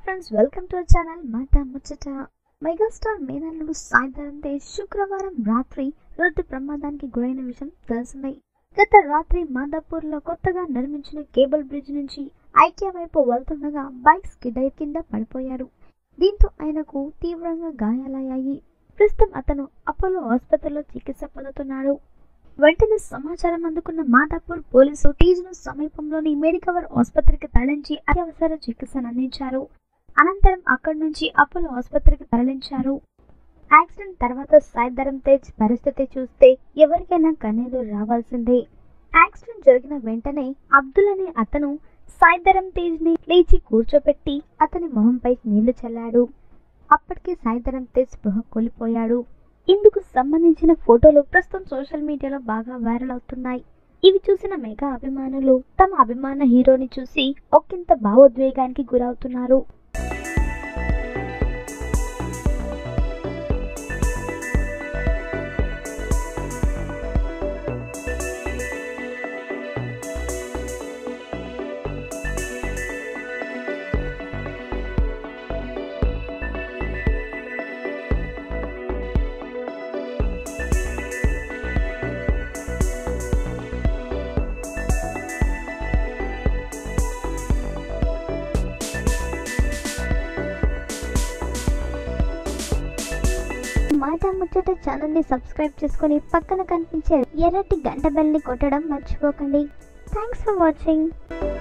friends welcome to channel మాట ముచ్చట megastar మేనల్లుడు సాయంత్రం తేజ్ శుక్రవారం రాత్రి రోడ్డు ప్రమాదానికి గురైన విషయం తెలిసిందే గత రాత్రి మాదాపూర్లో కొత్తగా నిర్మించిన కేబుల్ బ్రిడ్జ్ నుంచి ఐక్య వైపు వెళ్తుండగా బైక్ స్కిడ్ అయి కింద పడిపోయాడు దీంతో ఆయనకు తీవ్రంగా గాయాలయ్యాయి ప్రస్తుతం అతను అపోలో ఆసుపత్రిలో చికిత్స పొందుతున్నాడు వెంటనే సమాచారం అందుకున్న మాదాపూర్ పోలీసు తేజ్ను సమీపంలోని మెడికవర్ ఆసుపత్రికి తరలించి అత్యవసర చికిత్సను అందించారు అనంతరం అక్కడి నుంచి అపోలో ఆసుపత్రికి తరలించారు యాక్సిడెంట్ తర్వాత సాయిధరం తేజ్ పరిస్థితి చూస్తే ఎవరికైనా కన్నీరు రావాల్సిందే యాక్సిడెంట్ జరిగిన వెంటనే అబ్దుల్ అనే అతను సాయిధరం తేజ్ ని లేచి కూర్చోబెట్టి అతని మొహంపై నీళ్లు చల్లాడు అప్పటికే సాయిధరం తేజ్ స్పృహ కోల్పోయాడు ఇందుకు సంబంధించిన ఫోటోలు ప్రస్తుతం సోషల్ మీడియాలో బాగా వైరల్ అవుతున్నాయి ఇవి చూసిన మెగా అభిమానులు తమ అభిమాన హీరోని చూసి ఒకంత భావోద్వేగానికి గురవుతున్నారు మాట ముచ్చట ఛానల్ ని సబ్స్క్రైబ్ చేసుకొని పక్కన కనిపించే ఎర్రటి గంట బెల్ ని కొట్టడం మర్చిపోకండి థ్యాంక్స్ ఫర్ వాచింగ్